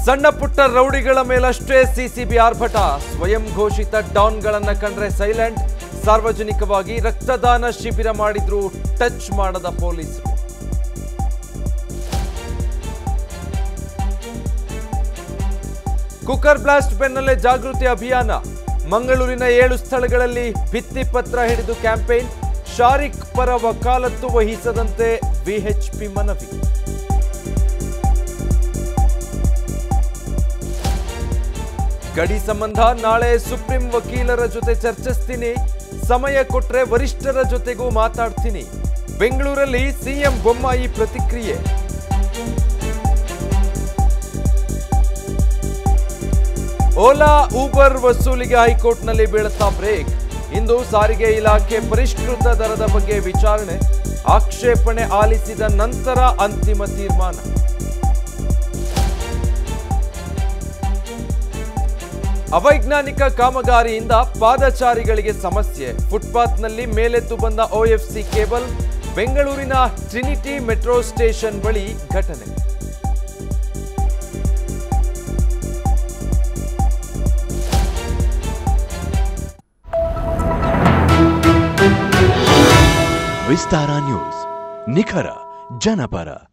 ಸಣ್ಣ ಪುಟ್ಟ ರೌಡಿಗಳ ಮೇಲಷ್ಟೇ ಸಿಸಿಬಿ ಆರ್ಭಟ ಸ್ವಯಂ ಘೋಷಿತ ಡಾನ್ಗಳನ್ನ ಕಂಡ್ರೆ ಸೈಲೆಂಟ್ ಸಾರ್ವಜನಿಕವಾಗಿ ರಕ್ತದಾನ ಶಿಬಿರ ಮಾಡಿದ್ರು ಟಚ್ ಮಾಡದ ಪೊಲೀಸರು ಕುಕ್ಕರ್ ಬ್ಲಾಸ್ಟ್ ಬೆನ್ನಲ್ಲೇ ಜಾಗೃತಿ ಅಭಿಯಾನ ಮಂಗಳೂರಿನ ಏಳು ಸ್ಥಳಗಳಲ್ಲಿ ಭಿತ್ತಿಪತ್ರ ಹಿಡಿದು ಕ್ಯಾಂಪೇನ್ ಶಾರಿಕ್ ಪರ ವಕಾಲತ್ತು ವಹಿಸದಂತೆ ವಿಎಚ್ಪಿ ಮನವಿ ಗಡಿ ಸಂಬಂಧ ನಾಳೆ ಸುಪ್ರೀಂ ವಕೀಲರ ಜೊತೆ ಚರ್ಚಿಸ್ತೀನಿ ಸಮಯ ಕೊಟ್ರೆ ವರಿಷ್ಠರ ಜೊತೆಗೂ ಮಾತಾಡ್ತೀನಿ ಬೆಂಗಳೂರಲ್ಲಿ ಸಿಎಂ ಬೊಮ್ಮಾಯಿ ಪ್ರತಿಕ್ರಿಯೆ ಓಲಾ ಊಬರ್ ವಸೂಲಿಗೆ ಹೈಕೋರ್ಟ್ನಲ್ಲಿ ಬೀಳುತ್ತಾ ಬ್ರೇಕ್ ಇಂದು ಸಾರಿಗೆ ಇಲಾಖೆ ಪರಿಷ್ಕೃತ ದರದ ಬಗ್ಗೆ ವಿಚಾರಣೆ ಆಕ್ಷೇಪಣೆ ಆಲಿಸಿದ ನಂತರ ಅಂತಿಮ ತೀರ್ಮಾನ ಅವೈಜ್ಞಾನಿಕ ಕಾಮಗಾರಿಯಿಂದ ಪಾದಚಾರಿಗಳಿಗೆ ಸಮಸ್ಯೆ ಫುಟ್ಪಾತ್ನಲ್ಲಿ ಮೇಲೆದ್ದು ಬಂದ ಒಎಫ್ಸಿ ಕೇಬಲ್ ಬೆಂಗಳೂರಿನ ಟ್ರಿನಿಟಿ ಮೆಟ್ರೋ ಸ್ಟೇಷನ್ ಬಳಿ ಘಟನೆ ವಿಸ್ತಾರ ನ್ಯೂಸ್ ನಿಖರ ಜನಪರ